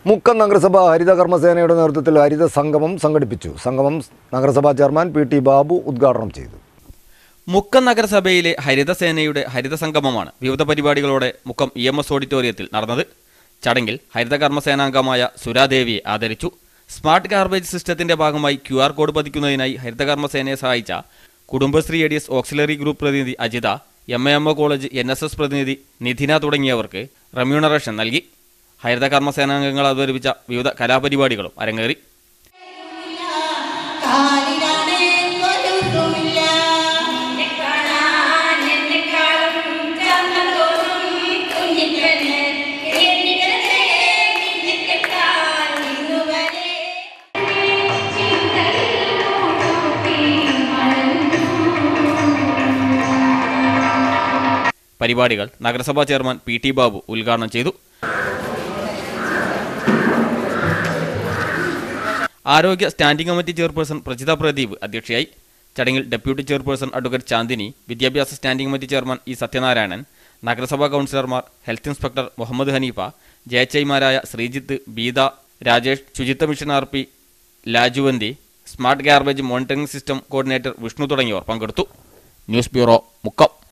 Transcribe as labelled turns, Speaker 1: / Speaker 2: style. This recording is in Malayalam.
Speaker 1: മുക്കം നഗരസഭ ഹരിത കർമ്മസേനയുടെ നേതൃത്വത്തിൽ ഹരിത സംഗമം സംഘടിപ്പിച്ചു സംഗമം നഗരസഭാ ചെയർമാൻ പി ടി ബാബു ഉദ്ഘാടനം ചെയ്തു
Speaker 2: മുക്കം നഗരസഭയിലെ ഹരിതസേനയുടെ ഹരിത സംഗമമാണ് വിവിധ പരിപാടികളോടെ മുക്കം ഇ എം എസ് ഓഡിറ്റോറിയത്തിൽ നടന്നത് ചടങ്ങിൽ ഹരിത കർമ്മസേനാംഗമായ സുരാദേവിയെ ആദരിച്ചു സ്മാർട്ട് ഗാർബേജ് സിസ്റ്റത്തിന്റെ ഭാഗമായി ക്യു ആർ കോഡ് പതിക്കുന്നതിനായി ഹരിത കർമ്മസേനയെ സഹായിച്ച Kudumbashree A D S auxiliary group പ്രതിനിധി Ajitha M A M O college N S S പ്രതിനിധി നിധിന തുടങ്ങിയവർക്ക് റെമ്യൂണറേഷൻ നൽകി ഹരിത കർമ്മസേനാംഗങ്ങൾ അവതരിപ്പിച്ച വിവിധ കലാപരിപാടികളും അരങ്ങേറി
Speaker 3: കാലിലാണ് കൊലുസുമില്ല
Speaker 2: പരിപാടികൾ നഗരസഭാ ചെയർമാൻ പി ടി ബാബു ഉദ്ഘാടനം ചെയ്തു ആരോഗ്യ standing committee chairperson Prajitha Pradeep അധ്യക്ഷയായി ചടങ്ങിൽ ഡെപ്യൂട്ടി ചെയർപേഴ്സൺ അഡ്വക്കേറ്റ് ചാന്ദിനി വിദ്യാഭ്യാസ standing committee chairman E Sathyanarayanan നഗരസഭാ കൗൺസിലർമാർ ഹെൽത്ത് ഇൻസ്പെക്ടർ മുഹമ്മദ് ഹനീഫ ജയച്ചൈമാരായ ശ്രീജിത്ത് ബീത രാജേഷ് ശുചിത്വ mission R P Lajuvanthi smart garbage monitoring system coordinator Vishnu തുടങ്ങിയവർ പങ്കെടുത്തു ന്യൂസ് ബ്യൂറോ മുക്കം